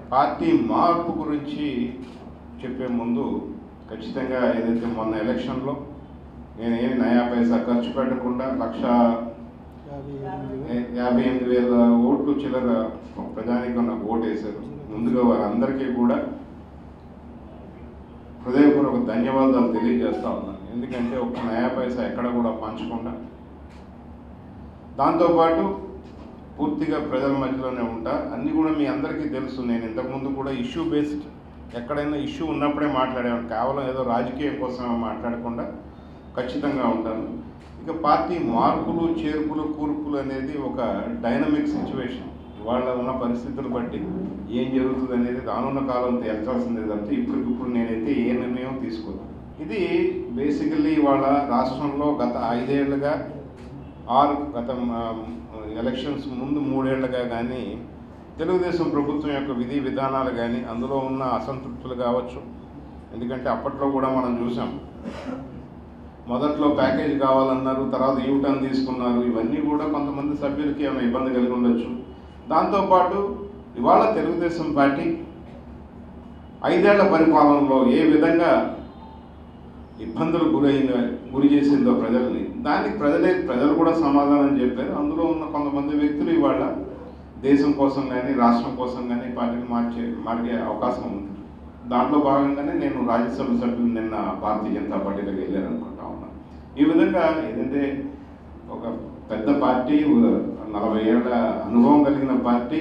party మార్పు గురించి చెప్పే ముందు ఖచ్చితంగా ఏదైతే మొన్న ఎలక్షన్లో నేను ఏమి నయా పైసా ఖర్చు పెట్టకుండా లక్ష ఏ- యాభై ఎనిమిది వేల ఓట్లు చిల్లర ప్రజానికం నాకు ఓటు వేశారు ముందుగా వారందరికీ కూడా హృదయపూర్వక ధన్యవాదాలు తెలియజేస్తా ఉన్నాను ఎందుకంటే ఒక్క నయా పైసా ఎక్కడ కూడా పంచకుండా దాంతోపాటు పూర్తిగా ప్రజల మధ్యలోనే ఉంటా అన్నీ కూడా మీ అందరికీ తెలుసు నేను ఇంతకుముందు కూడా ఇష్యూ బేస్డ్ ఎక్కడైనా ఇష్యూ ఉన్నప్పుడే మాట్లాడేవాడిని కేవలం ఏదో రాజకీయం కోసం మాట్లాడకుండా ఖచ్చితంగా ఉంటాను ఇక పార్టీ మార్పులు చేర్పులు కూర్పులు అనేది ఒక డైనమిక్ సిచ్యువేషన్ వాళ్ళ ఉన్న పరిస్థితులు బట్టి ఏం జరుగుతుంది అనేది రానున్న కాలం తేల్చాల్సిందే తప్పితే ఇప్పటికిప్పుడు నేనైతే ఏ నిర్ణయం తీసుకోను ఇది బేసికల్లీ వాళ్ళ రాష్ట్రంలో గత ఐదేళ్లుగా ఆరు గత ఎలక్షన్స్ ముందు మూడేళ్లుగా కానీ తెలుగుదేశం ప్రభుత్వం యొక్క విధి విధానాలు కానీ అందులో ఉన్న అసంతృప్తులు కావచ్చు ఎందుకంటే అప్పట్లో కూడా మనం చూసాం మొదట్లో ప్యాకేజ్ కావాలన్నారు తర్వాత యూటర్న్ తీసుకున్నారు ఇవన్నీ కూడా కొంతమంది సభ్యులకి ఏమైనా ఇబ్బంది కలిగి ఉండొచ్చు దాంతోపాటు ఇవాళ తెలుగుదేశం పార్టీ ఐదేళ్ల పరిపాలనలో ఏ విధంగా ఇబ్బందులు గురైన గురి చేసిందో ప్రజల్ని దానికి ప్రజలే ప్రజలు కూడా సమాధానం చెప్పారు అందులో ఉన్న కొంతమంది వ్యక్తులు ఇవాళ దేశం కోసం కానీ రాష్ట్రం కోసం కానీ పార్టీని మార్చే మార్గే అవకాశం ఉంది దాంట్లో భాగంగానే నేను రాజ్యసభ సభ్యులు నిన్న భారతీయ జనతా పార్టీలోకి వెళ్ళాను అనుకుంటా ఉన్నాను ఈ విధంగా ఏదంటే ఒక పెద్ద పార్టీ నలభై ఏళ్ళ అనుభవం కలిగిన పార్టీ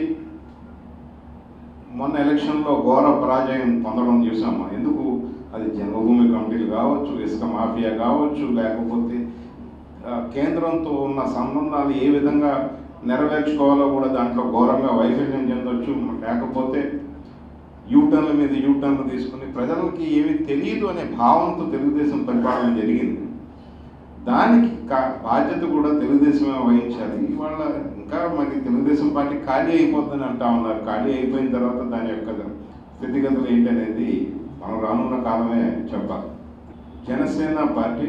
మొన్న ఎలక్షన్లో ఘోర పరాజయం పొందడం చూసాము ఎందుకు అది జన్మభూమి కమిటీలు కావచ్చు ఇసుక మాఫియా కావచ్చు లేకపోతే ఆ, కేంద్రంతో ఉన్న సంబంధాలు ఏ విధంగా నెరవేర్చుకోవాలో కూడా దాంట్లో ఘోరంగా వైఫల్యం చెందొచ్చు లేకపోతే యూటర్న్ల మీద యూటర్న్లు తీసుకుని ప్రజలకి ఏమీ తెలియదు అనే భావంతో తెలుగుదేశం పరిపాలన జరిగింది దానికి కా- బాధ్యత కూడా తెలుగుదేశమే వహించాలి ఇవాళ ఇంకా మరి తెలుగుదేశం పార్టీ ఖాళీ అయిపోతుందని అంటా ఉన్నారు ఖాళీ అయిపోయిన తర్వాత దాని యొక్క స్థితిగతులు ఏంటనేది మనం రానున్న కాలమే చెప్పాలి జనసేన పార్టీ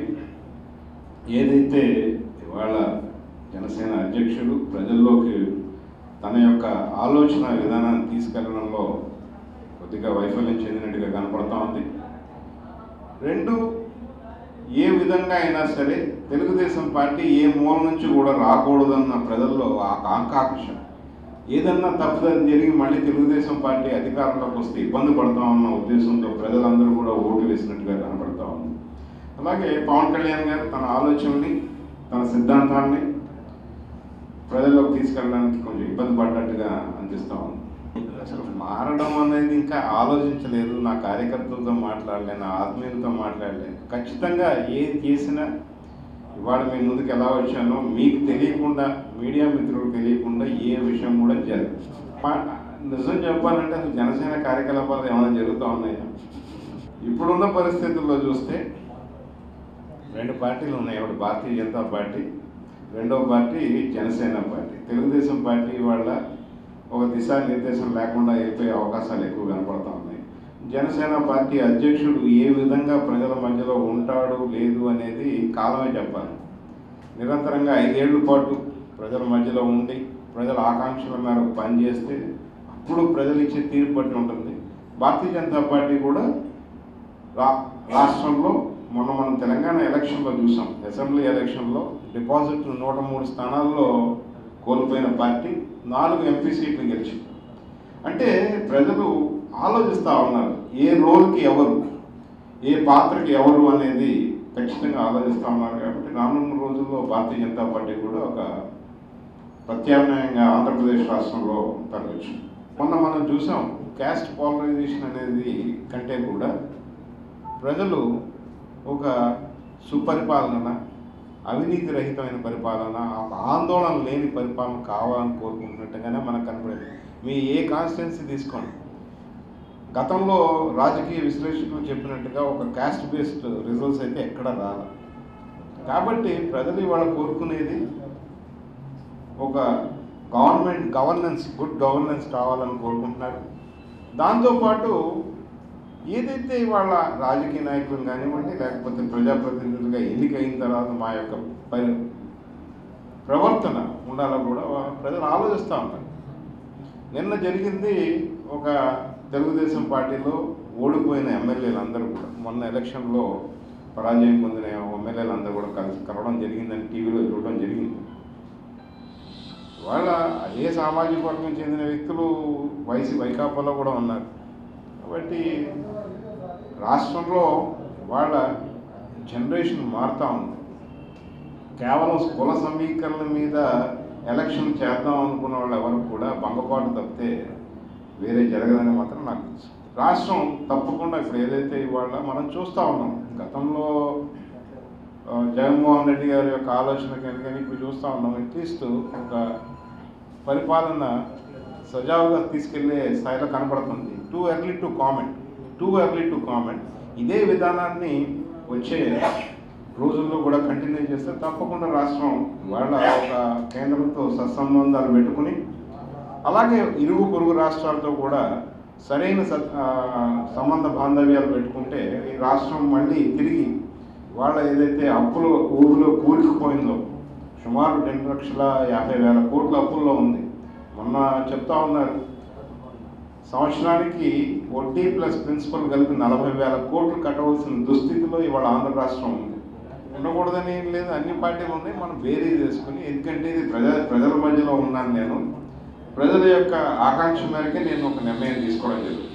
ఏదైతే ఇవాళ జనసేన అధ్యక్షుడు ప్రజల్లోకి తన యొక్క ఆలోచన విధానాన్ని తీసుకెళ్లడంలో కొద్దిగా వైఫల్యం చెందినట్టుగా కనపడతా ఉంది రెండు ఏ విధంగా అయినా సరే తెలుగుదేశం పార్టీ ఏ మూల నుంచి కూడా రాకూడదన్న ప్రజల్లో ఆ ఆకాంక్ష ఏదన్నా తప్పుదం జరిగి మళ్ళీ తెలుగుదేశం పార్టీ అధికారంలోకి వస్తే ఇబ్బంది పడతామన్న ఉద్దేశంతో ప్రజలందరూ కూడా ఓటు వేసినట్టుగా కనపడతా ఉంది అలాగే పవన్ కళ్యాణ్ గారు తన ఆలోచనని తన సిద్ధాంతాన్ని ప్రజల్లోకి తీసుకెళ్ళడానికి కొంచెం ఇబ్బంది పడ్డట్టుగా అనిపిస్తా ఉంది అసలు మారడం అనేది ఇంకా ఆలోచించలేదు నా కార్యకర్తలతో మాట్లాడలే నా ఆత్మీయులతో మాట్లాడలే ఖచ్చితంగా ఏది చేసినా ఇవాళ మీ ముందుకు ఎలా వచ్చానో మీకు తెలియకుండా మీడియా మిత్రులకు తెలియకుండా ఏ విషయం కూడా జరగదు పా- నిజం చెప్పాలంటే అసలు జనసేన కార్యకలాపాలు ఏమైనా జరుగుతూ ఉన్నాయా ఇప్పుడున్న పరిస్థితుల్లో చూస్తే రెండు పార్టీలు ఉన్నాయి ఒకటి భారతీయ జనతా పార్టీ రెండవ party Janasena party Telugu Desam party వాళ్ళ ఒక దిశా నిర్దేశం లేకుండా వెళ్ళిపోయే అవకాశాలు ఎక్కువ కనపడతా ఉన్నాయి జనసేన పార్టీ అధ్యక్షుడు ఏ విధంగా ప్రజల మధ్యలో ఉంటాడు లేదు అనేది కాలమే చెప్పాలి నిరంతరంగా ఐదేళ్ల పాటు ప్రజల మధ్యలో ఉండి ప్రజల ఆకాంక్షల మేరకు పనిచేస్తే అప్పుడు ప్రజలు ఇచ్చే తీర్పు బట్టి ఉంటుంది భారతీయ జనతా పార్టీ కూడా రా రాష్ట్రంలో మొన్న మనం తెలంగాణ ఎలక్షన్లో చూసాం అసెంబ్లీ ఎలక్షన్లో డిపాజిట్ నూట మూడు స్థానాల్లో కోల్పోయిన పార్టీ నాలుగు ఎంపీ సీట్లు గెలిచింది అంటే ప్రజలు ఆలోచిస్తూ ఉన్నారు ఏ రోల్కి ఎవరు ఏ పాత్రకి ఎవరు అనేది ఖచ్చితంగా ఆలోచిస్తూ ఉన్నారు కాబట్టి రానున్న రోజుల్లో భారతీయ జనతా పార్టీ కూడా ఒక ప్రత్యామ్నాయంగా ఆంధ్రప్రదేశ్ రాష్ట్రంలో తరగచ్చు మొన్న మనం చూసాం క్యాస్ట్ పాలరైజేషన్ అనేది కంటే కూడా ప్రజలు ఒక సుపరిపాలన అవినీతి రహితమైన పరిపాలన ఒక ఆందోళన లేని పరిపాలన కావాలని కోరుకుంటున్నట్టుగానే మనకు కనపడేది మీ ఏ కాన్స్టిట్యున్సీ తీసుకోండి గతంలో రాజకీయ విశ్లేషకులు చెప్పినట్టుగా ఒక క్యాస్ట్ బేస్డ్ రిజల్ట్స్ అయితే ఎక్కడ రాదు కాబట్టి ప్రజలు ఇవాళ కోరుకునేది ఒక గవర్నమెంట్ గవర్నెన్స్ గుడ్ గవర్నెన్స్ కావాలని కోరుకుంటున్నారు దాంతోపాటు ఏదైతే ఇవాళ రాజకీయ నాయకులు కానివ్వండి లేకపోతే ప్రజాప్రతినిధులుగా ఎన్నికైన తర్వాత మా యొక్క పరి ప్రవర్తన ఉండాలో కూడా వా- ప్రజలు ఆలోచిస్తూ ఉంటారు నిన్న జరిగింది ఒక తెలుగుదేశం పార్టీలో ఓడిపోయిన ఎమ్మెల్యేలు అందరూ కూడా మొన్న ఎలక్షన్లో పరాజయం పొందిన ఎమ్మెల్యేలు అందరూ కూడా కలిసి కలవడం జరిగిందని టీవీలో చూడడం జరిగింది వాళ్ళ ఏ సామాజిక వర్గం చెందిన వ్యక్తులు వైసీ వైకాపాలో కూడా ఉన్నారు కాబట్టి రాష్ట్రంలో వాళ్ళ జనరేషన్ మారుతూ ఉంది కేవలం కుల సమీకరణ మీద ఎలక్షన్ చేద్దాం అనుకున్న వాళ్ళు ఎవరు కూడా భంగపాటు తప్పితే వేరే జరగదని మాత్రం నాకు తెలుసు రాష్ట్రం తప్పకుండా ఇప్పుడు ఏదైతే ఇవాళ మనం చూస్తూ ఉన్నాం గతంలో ఆ, జగన్మోహన్ రెడ్డి గారి యొక్క ఆలోచన కనుక ఇప్పుడు చూస్తూ ఉన్నాం అట్లీస్ట్ ఒక పరిపాలన సజావుగా తీసుకెళ్లే స్థాయిలో కనపడుతుంది too early to comment too early to comment ఇదే విధానాన్ని వచ్చే రోజుల్లో కూడా కంటిన్యూ చేస్తే తప్పకుండా రాష్ట్రం వాళ్ళ ఒక కేంద్రంతో సత్సంబంధాలు పెట్టుకుని అలాగే ఇరుగు పొరుగు రాష్ట్రాలతో కూడా సరైన సత్ ఆ, సంబంధ బాంధవ్యాలు పెట్టుకుంటే ఈ రాష్ట్రం మళ్ళీ తిరిగి వాళ్ళ ఏదైతే అప్పులు ఊరిలో కూరుకుపోయిందో సుమారు రెండు లక్షల యాభై వేల కోట్ల అప్పుల్లో ఉంది మొన్న చెప్తా ఉన్నారు సంవత్సరానికి వడ్డీ ప్లస్ ప్రిన్సిపల్ కలిపి నలభై వేల కోట్లు కట్టవలసిన దుస్థితిలో ఇవాళ ఆంధ్ర రాష్ట్రం ఉంది ఉండకూడదని ఏం లేదు అన్ని పార్టీలు ఉన్నాయి మనం వేరే చేసుకుని ఎందుకంటే ఇది ప్రజా ప్రజల మధ్యలో ఉన్నాను నేను ప్రజల యొక్క ఆకాంక్ష మేరకే నేను ఒక నిర్ణయం తీసుకోవడం జరుగుతుంది